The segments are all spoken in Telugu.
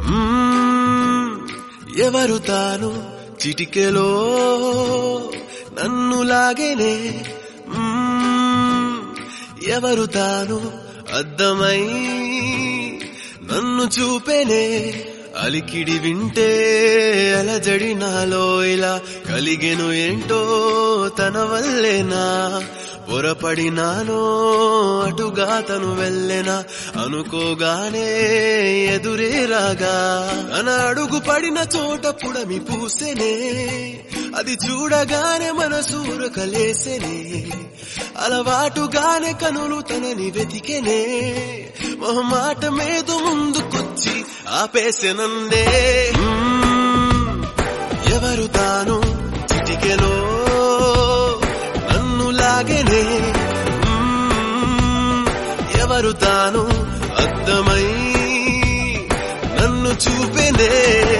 మ్మ్, ఎవరు తాను చిటికెలో నన్ను లాగేనే మ్మ్, ఎవరు తాను అద్దమై నన్ను చూపేనే అలికిడి వింటే అలజడి నాలో ఇలా కలిగెను ఏంటో తన వల్లేనా పొరపడినానో అటుగా తను వెళ్ళెనా అనుకోగానే ఎదురే రాగా తన అడుగు పడిన చోట పుడమి పూసెనే అది చూడగానే మనసూర కలేసెనే అలవాటుగానే కనులు తనని వెతికెనే మొహమాట మీద ముందుకొచ్చి ఆపేసెనందే మ్మ్. ఎవరు తాను చిటికెలో నన్ను లాగెనే మ్మ్. ఎవరు తాను అద్దమై నన్ను చూపెనే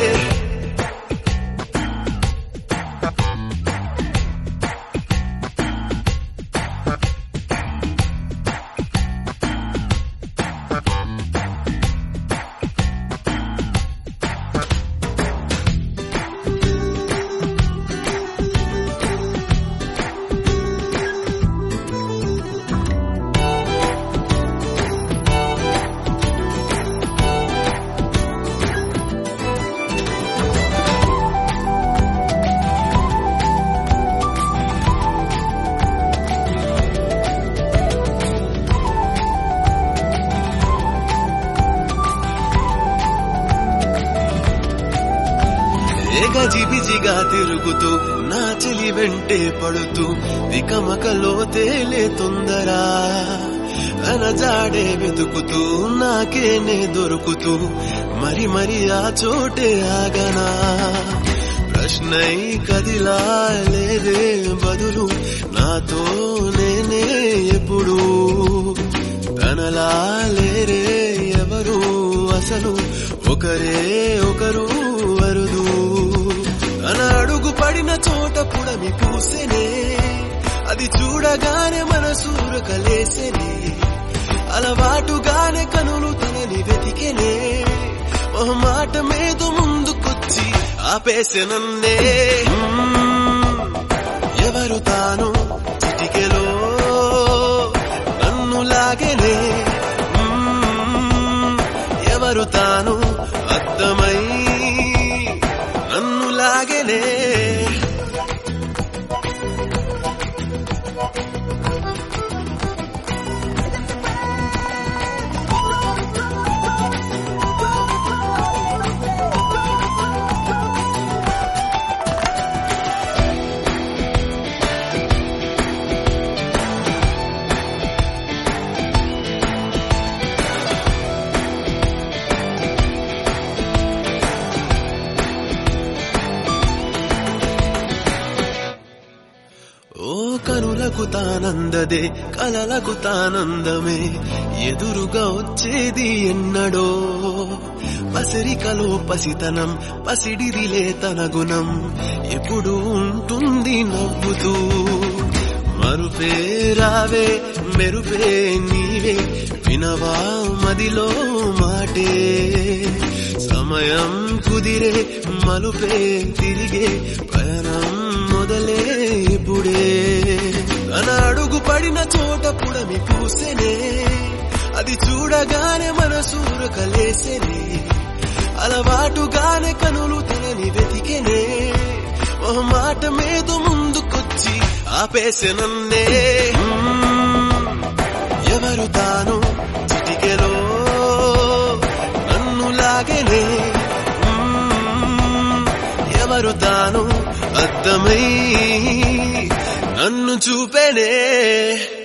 ఏగజిబిజిగా తిరుగుతూ నా చెలి వెంటే పడుతూ వికమకలో తేలే తొందరా తన జాడే వెతుకుతూ నాకేనే దొరుకుతూ మరి మరి ఆ చోటే ఆగనా ప్రశ్నై కదిలా లేదే బదులు నాతో నేనే ఎప్పుడు తనలా లేరే ఎవరు అసలు ఒకరే ఒకరు అరుదు తన అడుగు పడిన చోట పుడమి పూసెనే అది చూడగానే మనసూర కలేసెనే అలవాటుగానే కనులు తనని వెతికెనే మాట మీద ముందుకొచ్చి ఆపేసెనన్నే మ్మ్. ఎవరు తాను చిటికెలో నన్ను లాగెనే మ్మ్. ఎవరు తాను అద్దమై నన్ను లాగెనే ఓ కనులకు తానందదే కలలకు తానందమే ఎదురుగా వచ్చేది ఎన్నడో పసిరికలో పసితనం పసిడిదిలే తన గుణం ఎప్పుడు ఉంటుంది నవ్వుతూ మరుపే రావే మెరుపే నీవే వినవా మదిలో మాటే సమయం కుదిరే మలుపే తిరిగే పయనం మొదలే ఇప్పుడే తన అడుగు పడిన చోట పుడమి పూసెనే అది చూడగానే మనసూర కలేసెనే అలవాటుగానే కనులు తనని వెతికెనే మాట మీద ముందుకొచ్చి ఆపేసెనన్నే మ్మ్. ఎవరు తాను చిటికెలో నన్ను లాగెనే మ్మ్. ఎవరు తాను అద్దమై నన్ను చూపెనే